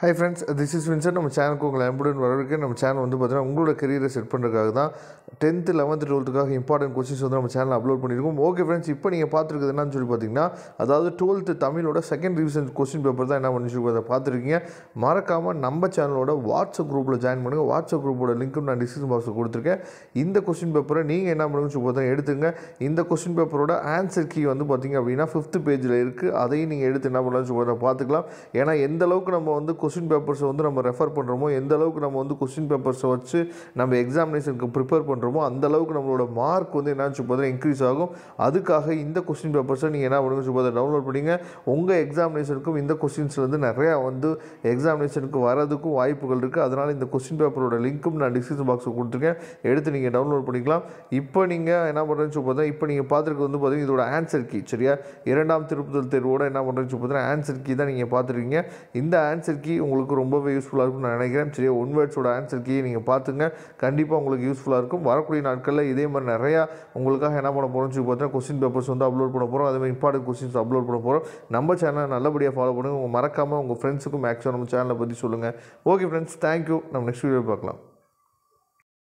high friends this is வின்சர் நம்ம சேனலுக்கு உங்களை அன்புடன் வரவேற்க நம்ம சேனல் வந்து பார்த்தீங்கன்னா உங்களோட கரியரை செட் பண்ணுறதுக்காக தான் டென்த்து லெவன்த்து டுவெல்த்துக்காக இம்பார்ட்டன்ட் கொஸ்டின்ஸ் வந்து நம்ம சேனல் அப்லோட் பண்ணியிருக்கோம் ஓகே ஃப்ரெண்ட்ஸ் இப்போ நீங்கள் பார்த்துருக்குது என்னன்னு சொல்லி பார்த்தீங்கன்னா அதாவது டுவெல்த்து தமிழோட செகண்ட் ரிவிஷன் கொஸ்டின் பேப்பர் தான் என்ன பண்ணி சொல்லி அதை பார்த்துருக்கீங்க மறக்காமல் நம்ம சேனலோட வாட்ஸ்அப் குரூப்பில் ஜாயின் பண்ணுங்கள் வாட்ஸ்அப் குரூப்போட லிங்க்கும் நான் டிஸ்கிரிப்ஷன் பாக்ஸில் கொடுத்துருக்கேன் இந்த கொஸ்டின் பேப்பரை நீங்கள் என்ன பண்ணுங்கன்னு சொல்லி பார்த்தா எடுத்துங்க இந்த கொஸ்டின் பேப்பரோட ஆன்சர் கீ வந்து பார்த்தீங்க அப்படின்னா ஃபிஃப்த்து பேஜில் இருக்குது அதையும் நீங்கள் எடுத்து என்ன பண்ணலாம்னு சொல்லி பார்த்தா பார்த்துக்கலாம் ஏன்னா எந்த அளவுக்கு நம்ம வந்து கொஸ்டின் பேப்பர்ஸை வந்து நம்ம ரெஃபர் பண்ணுறோமோ எந்த அளவுக்கு நம்ம வந்து கொஸ்டின் பேப்பர்ஸை வச்சு நம்ம எக்ஸாமினேஷனுக்கு ப்ரிப்பேர் பண்ணுறோமோ அந்த அளவுக்கு நம்மளோட மார்க் வந்து என்னன்னு சொல்லி பார்த்தா இன்க்ரீஸ் ஆகும் அதுக்காக இந்த கொஸ்டின் பேப்பர்ஸை நீங்கள் என்ன பண்ணுங்க சொல்லி பார்த்தா டவுன்லோட் பண்ணிங்க உங்கள் எக்ஸாமினேஷனுக்கும் இந்த கொஸ்டின்ஸ் வந்து நிறையா வந்து எக்ஸாமினேஷனுக்கு வரதுக்கும் வாய்ப்புகள் இருக்குது அதனால் இந்த கொஸ்டின் பேப்பரோட லிங்க்கும் நான் டிஸ்கிரிப்ஷன் பாக்ஸில் கொடுத்துருக்கேன் எடுத்து நீங்கள் டவுன்லோட் பண்ணிக்கலாம் இப்போ நீங்கள் என்ன பண்ணுறேன்னு சொல்லி பார்த்தா இப்போ நீங்கள் பார்த்துருக்கு வந்து பார்த்தீங்கன்னா இதோட ஆன்சர் கீ சரியா இரண்டாம் திருப்புதல் தேர்வோட என்ன பண்ணுறேன்னு சொல்லி பார்த்தீங்கன்னா ஆன்சர் கீ தான் நீங்கள் பார்த்துருக்கீங்க இந்த ஆன்சர் கீ உங்களுக்கு ரொம்பவே யூஸ்ஃபுல்லாக இருக்கும்னு நான் நினைக்கிறேன் சரியா ஒன் வேர்ட்ஸோட ஆன்சர் கீ நீங்கள் பார்த்துங்க கண்டிப்பாக உங்களுக்கு யூஸ்ஃபுல்லாக இருக்கும் வரக்கூடிய நாட்களில் இதே மாதிரி நிறையா உங்களுக்காக என்ன பண்ண போகிறோம்னு சொல்லி பார்த்தீங்கன்னா கொஸ்டின் பேப்பர்ஸ் வந்து அப்லோட் பண்ண போகிறோம் அதே மாதிரி இம்பார்ட்டன்ட் கொஸ்டின்ஸ் அப்லோட் பண்ண போகிறோம் நம்ம சேனலை நல்லபடியாக ஃபாலோ பண்ணுங்கள் உங்கள் மறக்காமல் உங்கள் ஃப்ரெண்ட்ஸுக்கும் மேக்ஸிமம் நம்ம சேனலை பற்றி சொல்லுங்கள் ஓகே ஃப்ரெண்ட்ஸ் தேங்க்யூ நம்ம நெக்ஸ்ட் வீடியோ பார்க்கலாம்